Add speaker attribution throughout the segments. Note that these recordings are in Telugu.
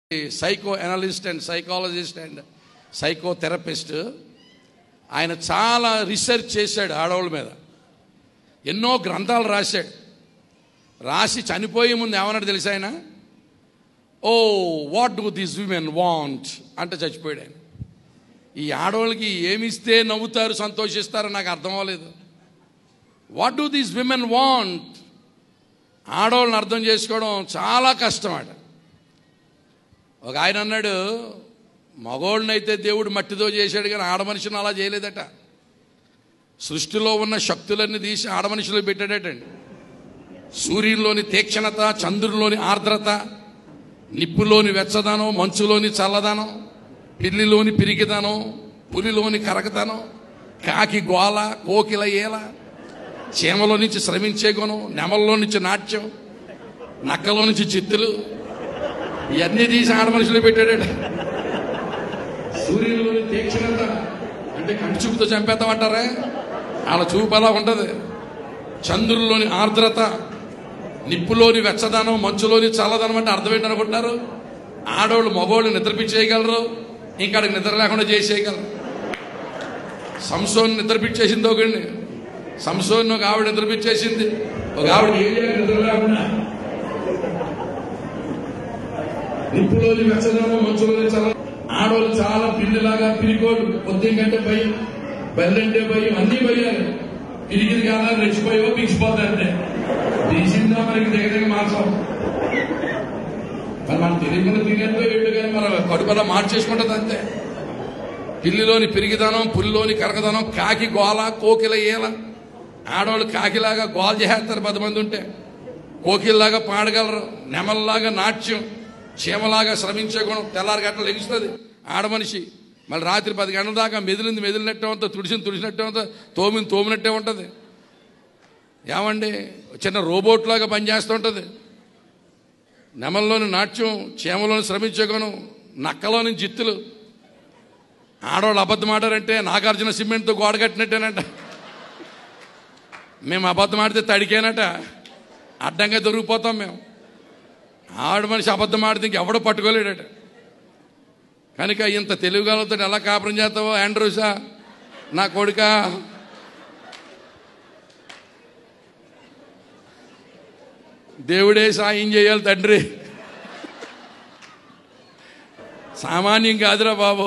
Speaker 1: psycho analyst and psychologist and psychotherapist ఆయన చాలా రీసెర్చ్ చేశాడు ఆడవాళ్ళ మీద ఎన్నో గ్రంథాలు రాశాడు రాసి చనిపోయే ముందు ఏమన్నాడు తెలుసా ఆయన oh what do this women want అంటే చచ్చిపోయాడు ఆయన ఈ ఆడవాళ్ళకి ఏమి ఇస్తే నవ్వుతారు సంతోషిస్తారో నాకు అర్థం అవ్వలేదు what do these women want ఆడవాళ్ళని అర్థం చేసుకోవడం చాలా కష్టం అట ఒక ఆయన అన్నాడు మగోళ్ళనైతే దేవుడు మట్టితో చేశాడు కానీ ఆడ మనిషిని అలా చేయలేదట సృష్టిలో ఉన్న శక్తులన్నీ తీసి ఆడ మనిషిలో పెట్టాడటండి సూర్యుల్లోని తీక్షణత చంద్రుల్లోని ఆర్ద్రత నిప్పులోని వెచ్చదనం మంచులోని చల్లదనం పిల్లిలోని పిరికిదనం పులిలోని కరకదనం కాకి గోల కోకిల ఏల చీమలో నుంచి శ్రమించే గుణం నెమల్లో నుంచి నాట్యం నక్కలో నుంచి చిత్తులు ఇవన్నీ తీసి ఆడ మనుషులు పెట్టాడు సూర్యులోని తీక్షణత అంటే కంటి చూపుతో చంపేద్దామంటారా వాళ్ళ చూపు అలా ఉంటుంది చంద్రుల్లోని ఆర్ద్రత నిప్పులోని వెచ్చదనం మంచులోని చల్లదనం అంటే అర్థం ఏంటనుకుంటున్నారు ఆడవాళ్ళు మగవాళ్ళు నిద్రపించేయగలరు ఇంకా ఆడికి నిద్ర లేకుండా చేసేయగలరు సంసోన్ నిద్రపించేసింది ఒకడిని సంసోన్ ఒక ఆవిడ నిద్రపించేసింది ఒక ఆవిడ ఏం చేయాలి నిద్ర లేకుండా నిప్పులోని వెచ్చదనం మంచులోని చల్ల ఆడవాళ్ళు చాలా పిల్లిలాగా పిరికోడు పొద్దున్న కంటే భయం బెల్లంటే భయం అన్ని భయాలు పిరిగింది కాదా రెచ్చిపోయావో పిచ్చిపోతాయంటే తీసిందా మనకి దగ్గర దగ్గర మార్చాం మరి మనం తెలియకుండా తినేదో ఏడు కానీ మన కడుపులో మార్చేసుకుంటుంది అంతే పిల్లిలోని పిరిగిదనం పులిలోని కరకదనం కాకి గోల కోకిల ఏల ఆడవాళ్ళు కాకిలాగా గోల చేస్తారు పది మంది ఉంటే కోకిల్లాగా పాడగలరు నెమల్లాగా నాట్యం చీమలాగా శ్రమించే గుణం తెల్లారి గంటలు లెగుస్తుంది ఆడమనిషి మళ్ళీ రాత్రి పది గంటల దాకా మెదిలింది మెదిలినట్టే ఉంటుంది తుడిసింది తుడిసినట్టే ఉంటుంది తోమింది తోమినట్టే ఉంటుంది ఏమండి చిన్న రోబోట్ లాగా పనిచేస్తూ ఉంటుంది నెమల్లోని నాట్యం చీమలోని శ్రమించే గుణం నక్కలోని జిత్తులు ఆడవాళ్ళు అబద్ధం ఆడారంటే నాగార్జున సిమెంట్తో గోడ కట్టినట్టేనంట మేము అబద్ధం ఆడితే తడికేనట అడ్డంగా దొరికిపోతాం మేము ఆవిడ మనిషి అబద్ధం ఆడితే ఇంకెవడో పట్టుకోలేడట కనుక ఇంత తెలుగుగలతో ఎలా కాపురం చేస్తావో ఆండ్రూసా నా కొడుక దేవుడే సాయం చేయాలి తండ్రి సామాన్యం కాదురా బాబు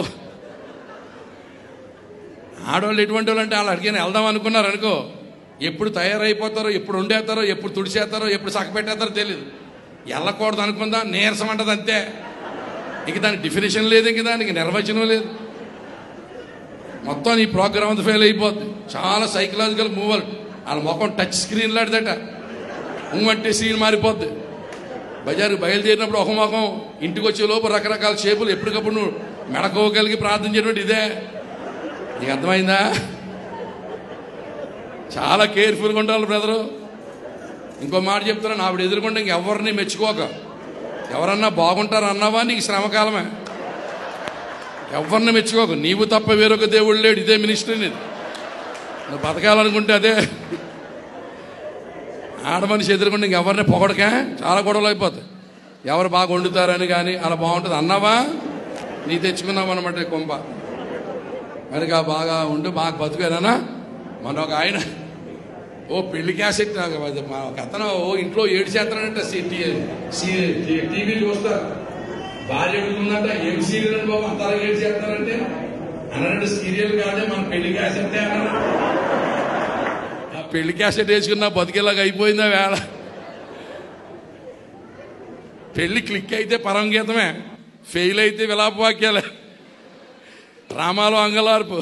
Speaker 1: ఆడవాళ్ళు ఎటువంటి వాళ్ళు అంటే వాళ్ళు అడిగిన వెళ్దాం అనుకున్నారు అనుకో ఎప్పుడు తయారైపోతారో ఎప్పుడు ఉండేస్తారో ఎప్పుడు తుడిచేస్తారో ఎప్పుడు సక్కపెట్టేస్తారో తెలియదు వెళ్ళకూడదు అనుకుందా నీరసం అంటది అంతే ఇంక దానికి డిఫినేషన్ లేదు ఇంక దానికి నిర్వచనం లేదు మొత్తం ఈ ప్రోగ్రామ్ అంతా ఫెయిల్ అయిపోద్ది చాలా సైకలాజికల్ మూవల్ వాళ్ళ ముఖం టచ్ స్క్రీన్ లాంటిదట అంటే సీన్ మారిపోద్ది బజారు బయలుదేరినప్పుడు ఒక ముఖం ఇంటికి వచ్చే లోపు రకరకాల షేపులు ఎప్పటికప్పుడు నువ్వు మెడకోగలిగి ప్రార్థన చేయడం ఇదే నీకు అర్థమైందా చాలా కేర్ఫుల్గా ఉండాలి బ్రదరు ఇంకో మాట చెప్తున్నాను ఆవిడ ఎదుర్కొంటే ఇంకెవరిని మెచ్చుకోక ఎవరన్నా బాగుంటారు అన్నావా నీకు శ్రమకాలమే ఎవరిని మెచ్చుకోక నీవు తప్ప వేరొక దేవుడు లేడు ఇదే మినిస్ట్రీ నీది నువ్వు బతకాలనుకుంటే అదే ఆడ మనిషి ఎదుర్కొంటే ఇంకెవరిని పొగడక చాలా గొడవలు అయిపోతాయి ఎవరు బాగా వండుతారని కానీ అలా బాగుంటుంది అన్నావా నీ తెచ్చుకున్నావు అనమాట కొంప కనుక బాగా ఉండి బాగా బతుకానా మన ఒక ఆయన ఓ పెళ్లి క్యాసెట్ నాకు అది మా ఒక అతను ఓ ఇంట్లో ఏడు చేస్తానంట టీవీ చూస్తారు భార్య అడుగుతుందంట ఏం సీరియల్ అని బాబు అంతలా ఏడు చేస్తారంటే అన్నాడు సీరియల్ కాదే మన పెళ్లి క్యాసెట్ అన్నాడు ఆ పెళ్లి క్యాసెట్ వేసుకున్నా బతికేలాగా అయిపోయిందా వేళ పెళ్లి క్లిక్ అయితే పరంగీతమే ఫెయిల్ అయితే విలాపవాక్యాలే డ్రామాలో అంగలార్పు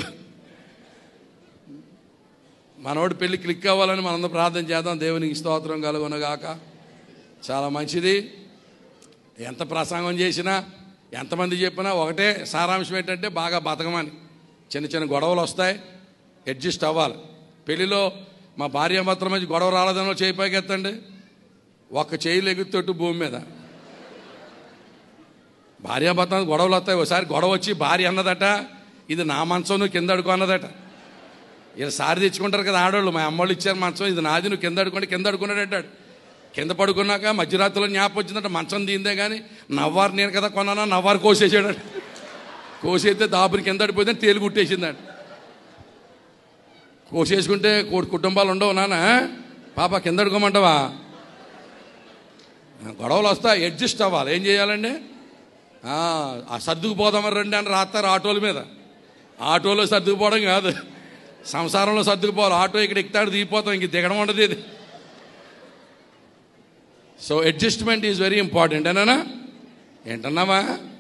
Speaker 1: మనోడు పెళ్లి క్లిక్ అవ్వాలని మనందరం ప్రార్థన చేద్దాం దేవునికి స్తోత్రం కలుగునగాక చాలా మంచిది ఎంత ప్రసంగం చేసినా ఎంతమంది చెప్పినా ఒకటే సారాంశం ఏంటంటే బాగా బతకమని చిన్న చిన్న గొడవలు వస్తాయి అడ్జస్ట్ అవ్వాలి పెళ్లిలో మా భార్యాభర్తల మధ్య గొడవ రాలేదనో చేయి పైకెత్తండి ఒక్క చేయి లెగుతొట్టు భూమి మీద భార్యాభర్త గొడవలు వస్తాయి ఒకసారి గొడవ వచ్చి భార్య అన్నదట ఇది నా మంచం నువ్వు కింద అడుకో అన్నదట ఇలా సారి తెచ్చుకుంటారు కదా ఆడవాళ్ళు మా అమ్మోళ్ళు ఇచ్చారు మంచం ఇది నాది నువ్వు కింద అడుకోండి కింద అడుకున్నాడు అంటాడు కింద పడుకున్నాక మధ్యరాత్రిలో జ్ఞాపకం వచ్చిందంటే మంచం దీందే కానీ నవ్వారు నేను కదా కొన్నానా నవ్వారు కోసేసాడు కోసేస్తే దాపుని కింద పడిపోతే తేలు కుట్టేసిందంట కోసేసుకుంటే కోటి కుటుంబాలు ఉండవు నాన్న పాప కింద పడుకోమంటావా గొడవలు వస్తాయి అడ్జస్ట్ అవ్వాలి ఏం చేయాలండి ఆ ఆ సర్దుకుపోదామని రండి అని రాస్తారు ఆటోల మీద ఆటోలో సర్దుకుపోవడం కాదు సంసారంలో సర్దుకుపోవాలి ఆటో ఇక్కడ ఎక్కుతాడు దిగిపోతాం ఇంక దిగడం ఉండదు ఇది so adjustment is very important అనా ఏంటన్నావా